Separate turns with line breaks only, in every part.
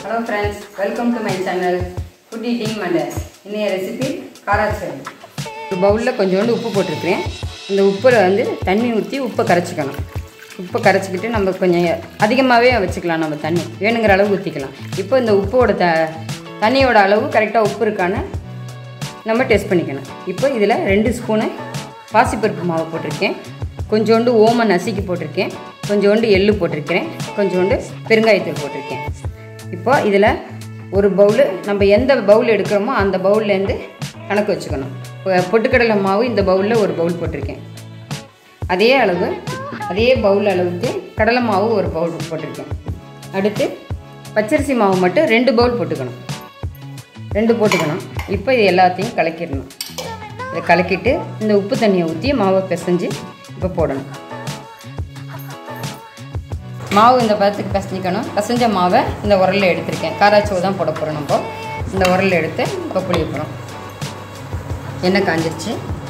hello friends welcome to my channel food eating Monday இன்னைய recipe காராச்சேரி ஒரு பவுலில் கொஞ்சோண்டு உப்பு போட்டிருக்கிறேன் இந்த உப்பில் வந்து தண்ணி ஊற்றி உப்பை கரைச்சிக்கணும் உப்பை கரைச்சிக்கிட்டு நம்ம கொஞ்சம் அதிகமாகவே வச்சுக்கலாம் நம்ம தண்ணி வேணுங்கிற அளவு ஊற்றிக்கலாம் இப்போ இந்த உப்போட த தண்ணியோட அளவு கரெக்டாக உப்பு இருக்கான்னு நம்ம டெஸ்ட் பண்ணிக்கணும் இப்போ இதில் ரெண்டு ஸ்பூனு பாசிப்பருப்பு மாவு போட்டிருக்கேன் கொஞ்சோண்டு ஓம நசுக்கி போட்டிருக்கேன் கொஞ்சோண்டு எள்ளு போட்டிருக்கிறேன் கொஞ்சோண்டு பெருங்காயத்தூள் போட்டிருக்கேன் இப்போ இதில் ஒரு பவுலு நம்ம எந்த பவுல் எடுக்கிறோமோ அந்த பவுல்லேருந்து கணக்கு வச்சுக்கணும் இப்போ பொட்டுக்கடலை மாவு இந்த பவுலில் ஒரு பவுல் போட்டிருக்கேன் அதே அளவு அதே பவுல் அளவுக்கு கடலை மாவு ஒரு பவுல் போட்டிருக்கேன் அடுத்து பச்சரிசி மாவு மட்டும் ரெண்டு பவுல் போட்டுக்கணும் ரெண்டு போட்டுக்கணும் இப்போ இது எல்லாத்தையும் கலக்கிடணும் இதை கலக்கிட்டு இந்த உப்பு தண்ணியை ஊற்றி மாவை பிசைஞ்சு இப்போ போடணும் மாவு இந்த பதத்துக்கு பிசைஞ்சிக்கணும் பிசைஞ்ச மாவை இந்த உரலில் எடுத்திருக்கேன் காராச்சோவு தான் போட போகிறோம் நம்ம இந்த உரலில் எடுத்து இப்போ புளிய போகிறோம் எண்ணெய் காஞ்சிருச்சு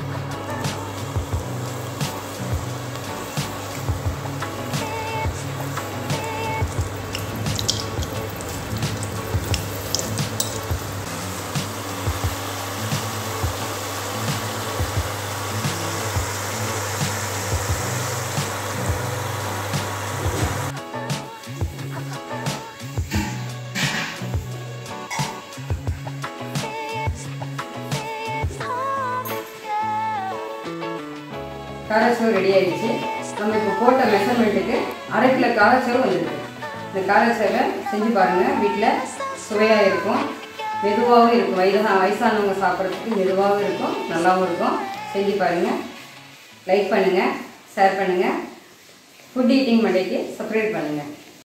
காராச்சோவு ரெடி ஆயிடுச்சு நம்ம இப்போ போட்ட மெஷர்மெண்ட்டுக்கு அரை கிலோ காராச்சோவு வந்துருக்கு இந்த காராச்சோவை செஞ்சு பாருங்கள் வீட்டில் சுவையாக இருக்கும் மெதுவாகவும் இருக்கும் வயதான வயசானவங்க சாப்பிட்றதுக்கு மெதுவாகவும் இருக்கும் நல்லாவும் இருக்கும் செஞ்சு பாருங்கள் லைக் பண்ணுங்கள் ஷேர் பண்ணுங்கள் ஃபுட் ஈட்டிங் மண்டைக்கு சப்ஸ்கிரைப் பண்ணுங்கள்